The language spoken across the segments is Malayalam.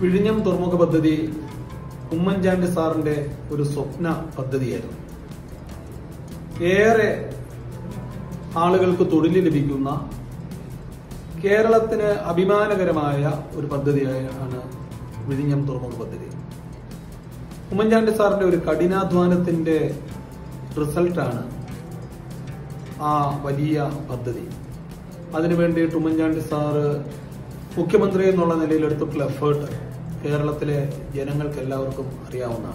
വിഴിഞ്ഞം തുറമുഖ പദ്ധതി ഉമ്മൻചാണ്ടി സാറിന്റെ ഒരു സ്വപ്ന പദ്ധതിയായിരുന്നു ഏറെ ആളുകൾക്ക് തൊഴിൽ ലഭിക്കുന്ന കേരളത്തിന് അഭിമാനകരമായ ഒരു പദ്ധതിയാണ് വിഴിഞ്ഞം തുറമുഖ പദ്ധതി ഉമ്മൻചാണ്ടി സാറിന്റെ ഒരു കഠിനാധ്വാനത്തിന്റെ റിസൾട്ടാണ് ആ വലിയ പദ്ധതി അതിനു വേണ്ടിയിട്ട് ഉമ്മൻചാണ്ടി സാറ് മുഖ്യമന്ത്രി എന്നുള്ള നിലയിൽ എടുത്തിട്ടുള്ള എഫേർട്ട് കേരളത്തിലെ ജനങ്ങൾക്ക് എല്ലാവർക്കും അറിയാവുന്നതാണ്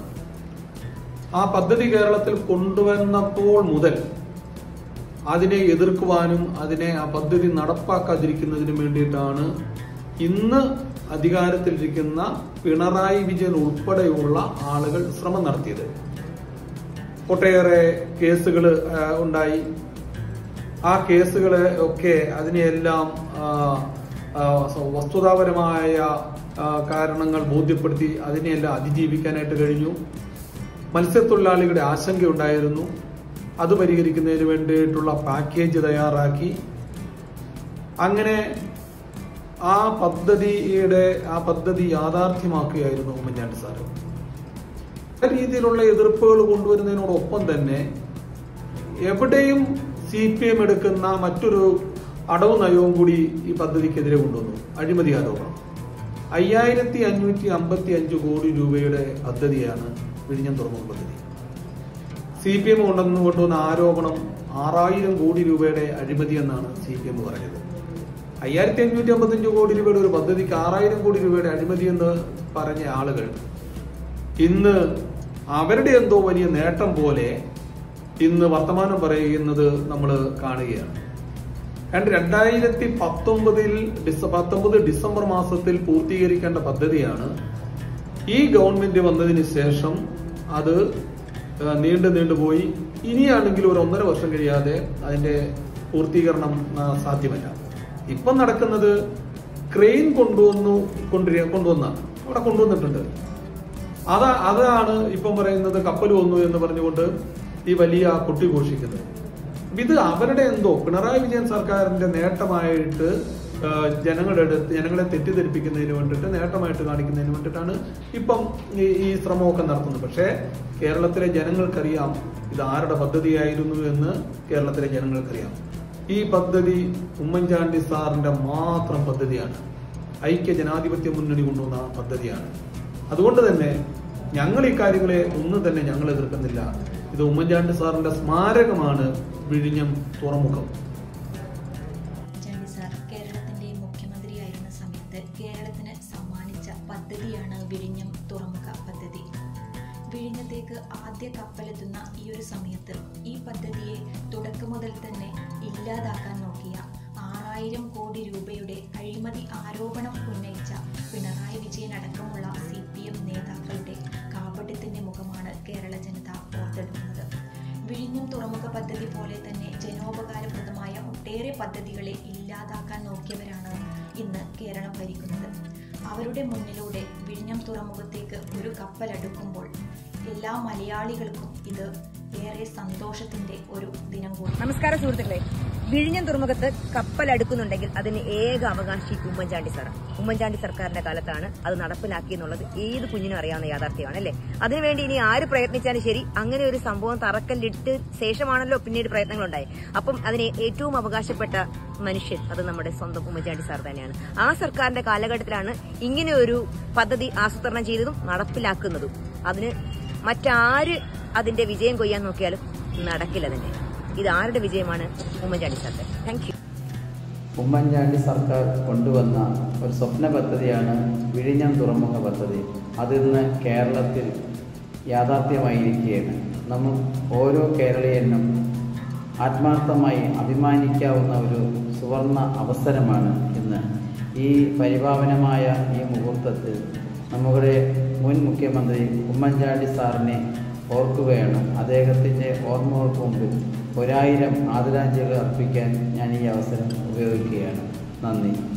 ആ പദ്ധതി കേരളത്തിൽ കൊണ്ടുവന്നപ്പോൾ മുതൽ അതിനെ എതിർക്കുവാനും അതിനെ ആ പദ്ധതി നടപ്പാക്കാതിരിക്കുന്നതിനും വേണ്ടിയിട്ടാണ് ഇന്ന് അധികാരത്തിലിരിക്കുന്ന പിണറായി വിജയൻ ഉൾപ്പെടെയുള്ള ആളുകൾ ശ്രമം നടത്തിയത് ഒട്ടേറെ കേസുകൾ ഉണ്ടായി ആ കേസുകളെ ഒക്കെ അതിനെയെല്ലാം ആ, ആ, വസ്തുതാപരമായ ആ, കാരണങ്ങൾ ബോധ്യപ്പെടുത്തി അതിനെയെല്ലാം അതിജീവിക്കാനായിട്ട് കഴിഞ്ഞു മത്സ്യത്തൊഴിലാളികളുടെ ആശങ്കയുണ്ടായിരുന്നു അത് പരിഹരിക്കുന്നതിന് വേണ്ടിയിട്ടുള്ള പാക്കേജ് തയ്യാറാക്കി അങ്ങനെ ആ പദ്ധതിയുടെ ആ പദ്ധതി യാഥാർത്ഥ്യമാക്കുകയായിരുന്നു ഉമ്മൻചാണ്ടി സാറ് പല രീതിയിലുള്ള എതിർപ്പുകൾ കൊണ്ടുവരുന്നതിനോടൊപ്പം തന്നെ എവിടെയും സി പി എം എടുക്കുന്ന മറ്റൊരു അടവ് നയവും കൂടി ഈ പദ്ധതിക്കെതിരെ കൊണ്ടുവന്നു അഴിമതി ആരോപണം അയ്യായിരത്തി അഞ്ഞൂറ്റി അമ്പത്തി അഞ്ച് കോടി രൂപയുടെ പദ്ധതിയാണ് വിഴിഞ്ഞം തുറമുഖ പദ്ധതി സി പി എം കൊണ്ടുവന്ന് കൊണ്ടുവന്ന ആരോപണം ആറായിരം കോടി രൂപയുടെ അഴിമതി എന്നാണ് സി പി എം പറഞ്ഞത് അയ്യായിരത്തി അഞ്ഞൂറ്റി അമ്പത്തഞ്ച് കോടി രൂപയുടെ ഒരു പദ്ധതിക്ക് ആറായിരം കോടി രൂപയുടെ അഴിമതി എന്ന് പറഞ്ഞ ആളുകൾ ഇന്ന് അവരുടെ എന്തോ വലിയ നേട്ടം പോലെ ഇന്ന് വർത്തമാനം പറയുന്നത് നമ്മൾ കാണുകയാണ് രണ്ട് രണ്ടായിരത്തി പത്തൊമ്പതിൽ ഡിസ പത്തൊമ്പത് ഡിസംബർ മാസത്തിൽ പൂർത്തീകരിക്കേണ്ട പദ്ധതിയാണ് ഈ ഗവൺമെന്റ് വന്നതിന് ശേഷം അത് ആ, നീണ്ടു നീണ്ടുപോയി ഇനിയാണെങ്കിൽ ഒരു ഒന്നര വർഷം കഴിയാതെ അതിന്റെ പൂർത്തീകരണം ആ, സാധ്യമല്ല ഇപ്പം നടക്കുന്നത് ക്രെയിൻ കൊണ്ടുവന്നു കൊണ്ടുവരിക കൊണ്ടുവന്നാണ് അവിടെ കൊണ്ടുവന്നിട്ടുണ്ട് അതാ അതാണ് ഇപ്പം പറയുന്നത് കപ്പൽ വന്നു എന്ന് പറഞ്ഞുകൊണ്ട് ഈ വലിയ കുട്ടി ഘോഷിക്കുന്നത് അപ്പൊ ഇത് അവരുടെ എന്തോ പിണറായി വിജയൻ സർക്കാരിന്റെ നേട്ടമായിട്ട് ആ, ജനങ്ങളുടെ അടുത്ത് ജനങ്ങളെ തെറ്റിദ്ധരിപ്പിക്കുന്നതിന് വേണ്ടിയിട്ട് നേട്ടമായിട്ട് കാണിക്കുന്നതിന് വേണ്ടിയിട്ടാണ് ഇപ്പം ഈ ഈ ശ്രമമൊക്കെ നടത്തുന്നത് പക്ഷേ കേരളത്തിലെ ജനങ്ങൾക്കറിയാം ഇത് ആരുടെ പദ്ധതിയായിരുന്നു എന്ന് കേരളത്തിലെ ജനങ്ങൾക്കറിയാം ഈ പദ്ധതി ഉമ്മൻചാണ്ടി സാറിന്റെ മാത്രം പദ്ധതിയാണ് ഐക്യ ജനാധിപത്യ മുന്നണി കൊണ്ടുവന്ന പദ്ധതിയാണ് അതുകൊണ്ട് തന്നെ ഞങ്ങൾ ഈ കാര്യങ്ങളെ ഒന്നും തന്നെ ഞങ്ങൾ എതിർക്കുന്നില്ല ഇത് ഉമ്മൻചാണ്ടി സാറിന്റെ സ്മാരകമാണ് വിഴിഞ്ഞം തുറമുഖം ഉമ്മൻചാണ്ടി സാർ കേരളത്തിന്റെ മുഖ്യമന്ത്രിയായിരുന്ന സമയത്ത് കേരളത്തിന് സമ്മാനിച്ച പദ്ധതിയാണ് വിഴിഞ്ഞം തുറമുഖ പദ്ധതി വിഴിഞ്ഞത്തേക്ക് ആദ്യ കപ്പലെത്തുന്ന ഈ ഒരു സമയത്ത് ഈ പദ്ധതിയെ തുടക്കം മുതൽ തന്നെ ഇല്ലാതാക്കാൻ നോക്കിയ ആറായിരം കോടി രൂപയുടെ അഴിമതി ആരോപണം ഉന്നയിച്ച പിണറായി വിജയൻ അടക്കമുള്ള സി പി എം നേതാക്കളുടെ കാപട്യത്തിന്റെ മുഖമാണ് കേരള ജനത ഓർത്തെടുക്കുന്നത് വിഴിഞ്ഞം തുറമുഖ പദ്ധതി പോലെ തന്നെ ജനോപകാരപ്രദമായ ഒട്ടേറെ പദ്ധതികളെ ഇല്ലാതാക്കാൻ നോക്കിയവരാണ് ഇന്ന് കേരളം ഭരിക്കുന്നത് അവരുടെ മുന്നിലൂടെ വിഴിഞ്ഞം തുറമുഖത്തേക്ക് ഒരു കപ്പൽ അടുക്കുമ്പോൾ എല്ലാ മലയാളികൾക്കും ഇത് ഏറെ സന്തോഷത്തിന്റെ ഒരു ദിനം കൂടി നമസ്കാരം സുഹൃത്തുക്കളെ വിഴിഞ്ഞം തുറമുഖത്ത് കപ്പൽ അടുക്കുന്നുണ്ടെങ്കിൽ അതിന് ഏക അവകാശി ഉമ്മൻചാണ്ടി സാർ ഉമ്മൻചാണ്ടി സർക്കാരിന്റെ കാലത്താണ് അത് നടപ്പിലാക്കിയെന്നുള്ളത് ഏത് കുഞ്ഞിനും അറിയാവുന്ന യാഥാർത്ഥ്യമാണ് അല്ലേ അതിനുവേണ്ടി ഇനി ആര് പ്രയത്നിച്ചാലും ശരി അങ്ങനെ ഒരു സംഭവം തറക്കല്ലിട്ട് ശേഷമാണല്ലോ പിന്നീട് പ്രയത്നങ്ങളുണ്ടായി അപ്പം അതിന് ഏറ്റവും അവകാശപ്പെട്ട മനുഷ്യൻ അത് നമ്മുടെ സ്വന്തം ഉമ്മൻചാണ്ടി സാർ തന്നെയാണ് ആ സർക്കാരിന്റെ കാലഘട്ടത്തിലാണ് ഇങ്ങനെ ഒരു പദ്ധതി ആസൂത്രണം ചെയ്തതും നടപ്പിലാക്കുന്നതും അതിന് മറ്റാര് അതിന്റെ വിജയം കൊയ്യാൻ നോക്കിയാലും നടക്കില്ല തന്നെ ഇത് ആരുടെ വിജയമാണ് ഉമ്മൻചാണ്ടി സാറിന്റെ താങ്ക് യു ഉമ്മൻചാണ്ടി സർക്കാർ കൊണ്ടുവന്ന ഒരു സ്വപ്ന പദ്ധതിയാണ് വിഴിഞ്ഞം തുറമുഖ പദ്ധതി അതിന്ന് കേരളത്തിൽ യാഥാർത്ഥ്യമായിരിക്കുകയാണ് നമ്മൾ ഓരോ കേരളീയനും ആത്മാർത്ഥമായി അഭിമാനിക്കാവുന്ന ഒരു സുവർണ അവസരമാണ് ഇന്ന് ഈ പരിപാവനമായ ഈ മുഹൂർത്തത്തിൽ നമ്മുടെ മുൻ മുഖ്യമന്ത്രി ഉമ്മൻചാണ്ടി സാറിനെ ഓർക്കുകയാണ് അദ്ദേഹത്തിൻ്റെ ഓർമ്മകൾക്ക് മുമ്പിൽ ഒരായിരം ആദരാഞ്ജലികൾ അർപ്പിക്കാൻ ഞാൻ ഈ അവസരം ഉപയോഗിക്കുകയാണ് നന്ദി